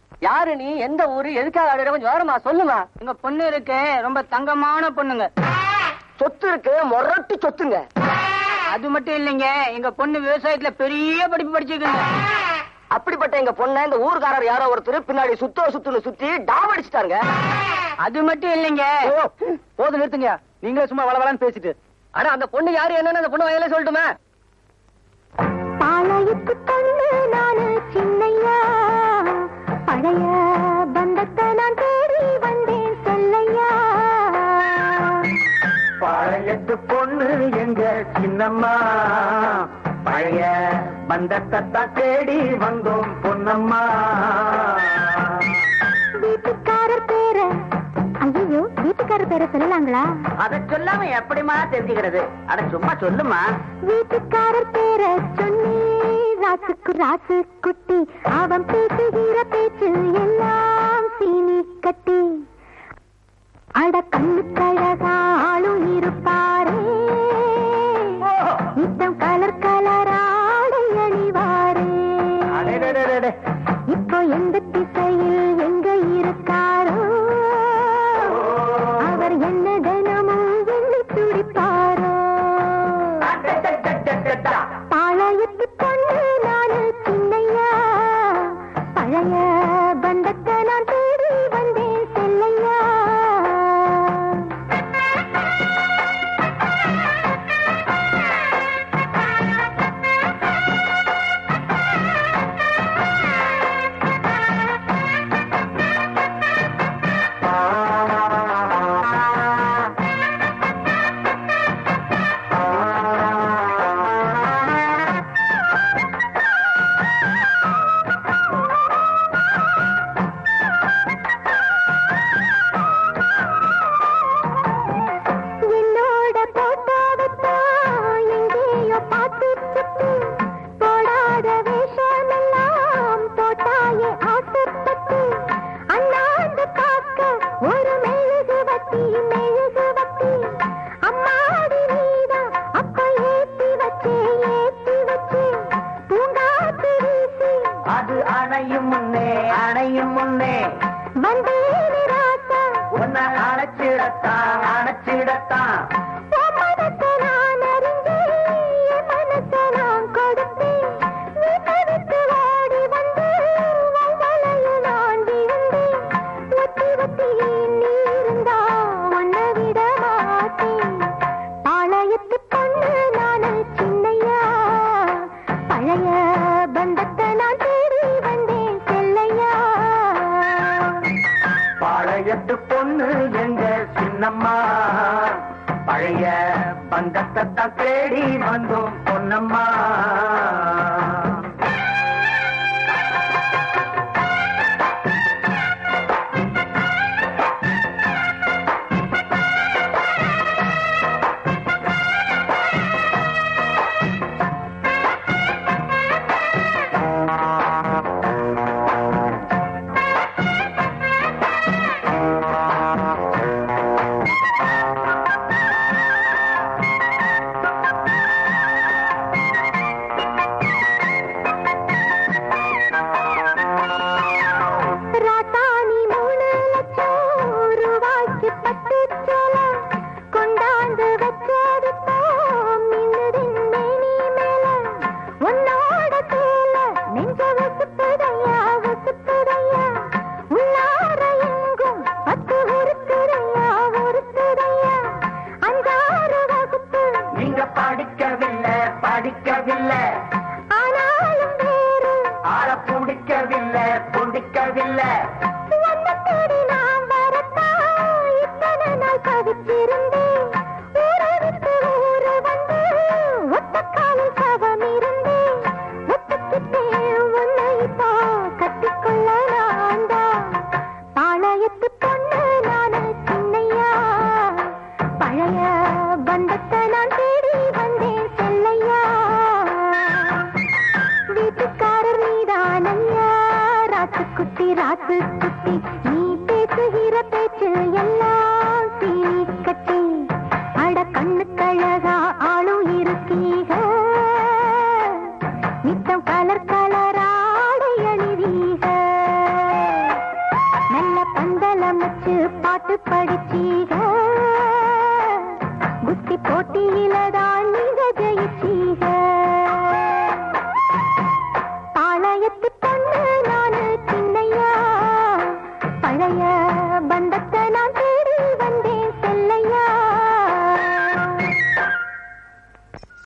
யாரு நீ எந்த ஊரு எதுக்காக அழுற கொஞ்சம் வரமா சொல்லுமா எங்க பொண்ணு இருக்கு ரொம்ப தங்கமான பொண்ணுங்க சொத்து இருக்கு மொரட்டு சொத்துங்க அது மட்டும் இல்லைங்க எங்க பொண்ணு விவசாயத்துல பெரிய படிப்பு படிச்சிருக்குங்க அப்படிப்பட்ட எங்க பொண்ண இந்த ஊர்க்காரர் யாரோ ஒருத்தர் பின்னாடி சுத்தோ சுத்துன்னு சுத்தி டாவ் அடிச்சிட்டாருங்க அது மட்டும் இல்லைங்க போது நிறுத்துங்க நீங்களே சும்மா வளவலான்னு பேசிட்டு ஆனா அந்த பொண்ணு யாரு என்னன்னு அந்த பொண்ணு வயலே சொல்லட்டுமே பாளையத்து பொண்ணு நானு சின்னையா பழைய பந்தத்தை நான் தேடி வந்தேன் செல்லையா பழையத்து பொண்ணு எங்க சின்னம்மா பழைய பந்தத்தை தேடி வந்தோம் பொன்னம்மா வீட்டுக்காரர் பேர ஐயோ வீட்டுக்காரர் பேரை சொல்லலாங்களா அத சொல்லாம எப்படிமா தெரிஞ்சுக்கிறது அட சும்மா சொல்லுமா வீட்டுக்காரர் பேர சொன்னி ராசுக்கு ராசு குட்டி அவன் பேசுகிற பேச்சு எல்லாம் சீனி கட்டி அட கண்ணு கழகா ஆளும் இருப்பாரே நித்தம் கலர் கலராடை அணிவாரே அடடடடடே. இப்போ எந்த திசையில் எங்க இருக்காரோ அவர் என்ன தினமும் எண்ணி துடிப்பாரோ அடடடடடடா. பாளையத்து பொண்ணு நானு சின்னையா பழைய பந்தத்தை நான் தேடி வந்தேன் செல்லையா என்னோட போட்டோவைத்தான் எங்கேயோ பார்த்து சுத்தி போடாத வேஷமெல்லாம் போட்டாயே ஆசைப்பட்டு அண்ணாந்து பார்க்க ஒரு மெழுகு வத்தி மெழுகு வத்தி அம்மாடி நீதான் அப்ப ஏத்தி வச்சே ஏத்தி வச்சே பூங்காத்து வீசி அது அணையும் முன்னே அணையும் முன்னே வந்தேனே ராசா உன்னை அணைச்சிடத்தான் அணைச்சிடத்தான் உன் மனசை நான் அறிந்தேன், என் மனசை நான் கொடுத்தேன். நீ தவித்து ஓடி வந்து, உன் வலையில் நான் விழுந்தேன். ஒத்தி ஒத்தி நீ இருந்தா உன்னை விட மாட்டேன். பாளையத்து பொண்ணு நானு சின்னையா. பழைய பந்தத்தை நான் தேடி வந்தேன் செல்லையா பாளையத்து பொண்ணு எங்க சின்னம்மா பழைய பந்தத்தை தேடி வந்தோம் பொன்னம்மா ராசாணி மூணு லட்சம் ரூபாய்க்கு பட்டு சேலை கொண்டாந்து வச்சது மின்னுதின் மேனி மேல உன்னோட சேலை நெஞ்ச வசுப்புதையா வசுப்புதையா உள்ளார எங்கும் பத்து உருத்துதையா உருத்துதையா அஞ்சாறு வகுப்பு நீங்க படிக்கவில்லை படிக்கவில்லை ஆனாலும் வேறு ஆள பிடிக்கவில்லை பிடிக்கவில்லை உன்னை தேடி நான் வரத்தான் இத்தனை நாள் தவிச்சிருந்தேன். ஊரை விட்டு ஊரு வந்து ஒத்தக்காலில் சவம் இருந்தேன். ஒத்துக்கிட்டேன் உன்னை இப்போ கட்டிக்கொள்ள நான்தான். பாளையத்து பொண்ணு நானு சின்னையா. பழைய பந்தத்தை நான் தேடி வந்தேன் செல்லையா வீட்டுக்காரர் நீதானையா ராத்து குட்டி ராத்து குட்டி நீ பேசுகிற பேச்சில் எல்லாம் சீனி கட்டி அட கண்ணு கழகா ஆளும் இருக்கீக நித்தம் கலர் கலராடை அணிவீக பாட்டு படிச்சீக